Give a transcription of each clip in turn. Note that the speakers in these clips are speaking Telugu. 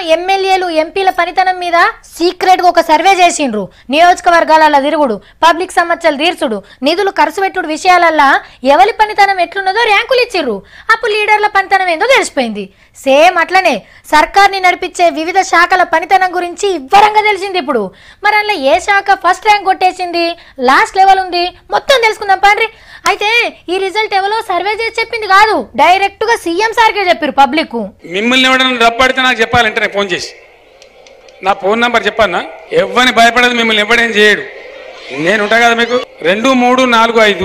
ఎమ్మెల్యేలు ఎంపీల పనితనం మీద సీక్రెట్ గా ఒక సర్వే చేసిండ్రు నియోజకవర్గాల తిరుగుడు పబ్లిక్ సమస్యలు తీర్చుడు నిధులు ఖర్చు పెట్టుడు విషయాలల్లా ఎవరి పనితనం ఎట్లున్నదో ర్యాంకులు ఇచ్చిర్రు అప్పుడు లీడర్ల పనితనం ఏందో తెలిసిపోయింది సేమ్ అట్లనే సర్కార్ని నడిపించే వివిధ శాఖల పనితనం గురించి ఇవ్వరంగా తెలిసింది ఇప్పుడు మరి అందులో ఏ శాఖ ఫస్ట్ ర్యాంక్ కొట్టేసింది లాస్ట్ లెవెల్ ఉంది మొత్తం తెలుసుకుందాం పండ్రి అయితే ఈ రిజల్ట్ ఎవరో సర్వే చేసి చెప్పింది కాదు డైరెక్ట్ గా సీఎం సార్కే చెప్పారు పబ్లిక్ మిమ్మల్ని ఎవడన్నా డబ్బడితే నాకు చెప్పాలంటే నేను ఫోన్ చేసి నా ఫోన్ నంబర్ చెప్పన్నా ఎవరిని భయపడదు మిమ్మల్ని ఎవడేం చేయడు నేను ఉంటా కదా మీకు రెండు మూడు నాలుగు ఐదు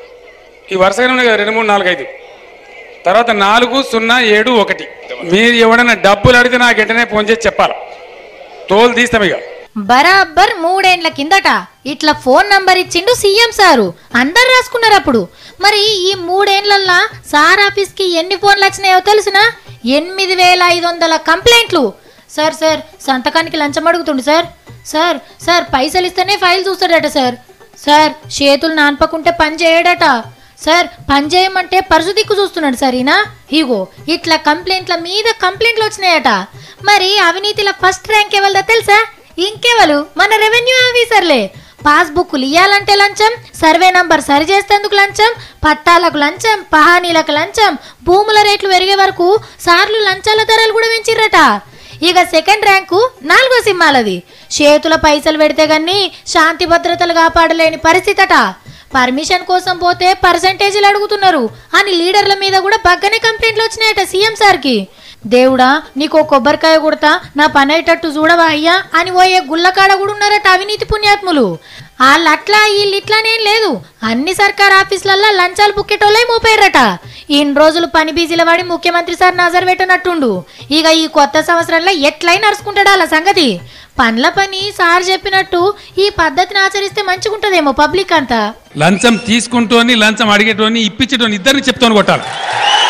ఈ వరుసగానే ఉన్నాయి కదా రెండు మూడు నాలుగు ఐదు తర్వాత నాలుగు సున్నా ఏడు ఒకటి మీరు ఎవడన్నా డబ్బులు అడిగితే నాకు వెంటనే ఫోన్ చేసి చెప్పాలి తోలు తీస్తాం ఇక బరాబర్ మూడేండ్ల కిందట ఇట్లా ఫోన్ నంబర్ ఇచ్చిండు సీఎం సారు అందరు రాసుకున్నారు అప్పుడు మరి ఈ మూడేండ్లల్లా సార్ ఆఫీస్ కి ఎన్ని ఫోన్లు వచ్చినాయో తెలుసునా ఎనిమిది వేల ఐదు వందల కంప్లైంట్లు సార్ సార్ సంతకానికి లంచం అడుగుతుండు సార్ సార్ సార్ పైసలు ఇస్తేనే ఫైల్ చూస్తాడట సార్ సార్ చేతులు నాన్పకుంటే పని చేయడట సార్ పని చేయమంటే పరుసు దిక్కు చూస్తున్నాడు సార్ ఈయన ఇగో ఇట్లా కంప్లైంట్ల మీద కంప్లైంట్లు వచ్చినాయట మరి అవినీతిలో ఫస్ట్ ర్యాంక్ ఎవరిదా తెలుసా ఇంకెవరు మన రెవెన్యూ ఆఫీసర్లే పాస్బుక్లు ఇయ్యాలంటే లంచం సర్వే నంబర్ సరి చేసేందుకు లంచం పట్టాలకు లంచం పహానీలకు లంచం భూముల రేట్లు పెరిగే వరకు సార్లు లంచాల ధరలు కూడా పెంచిర్రట ఇక సెకండ్ ర్యాంకు నాలుగో సింహాలది చేతుల పైసలు పెడితే గాని శాంతి భద్రతలు కాపాడలేని పరిస్థితి అట పర్మిషన్ కోసం పోతే పర్సంటేజీలు అడుగుతున్నారు అని లీడర్ల మీద కూడా బగ్గనే కంప్లైంట్లు వచ్చినాయట సీఎం సార్కి దేవుడా నీకో కొబ్బరికాయ కొడతా నా పని అయ్యేటట్టు చూడవా అయ్యా అని పోయే గుల్లకాడ కూడా ఉన్నారట అవినీతి పుణ్యాత్ములు వాళ్ళు అట్లా వీళ్ళు ఇట్లానేం లేదు అన్ని సర్కార్ ఆఫీసులల్లో లంచాలు బుక్కెటోళ్ళే మోపారట ఇన్ని రోజులు పని బీజీల వాడి ముఖ్యమంత్రి సార్ నజర్ పెట్టనట్టుండు ఇక ఈ కొత్త సంవత్సరంలో ఎట్లయినా నడుచుకుంటాడు అలా సంగతి పనుల పని సార్ చెప్పినట్టు ఈ పద్ధతిని ఆచరిస్తే మంచిగుంటదేమో పబ్లిక్ అంతా లంచం తీసుకుంటోని లంచం అడిగేటోని ఇప్పించేటోని ఇద్దరిని చెప్తాను కొట్టాలి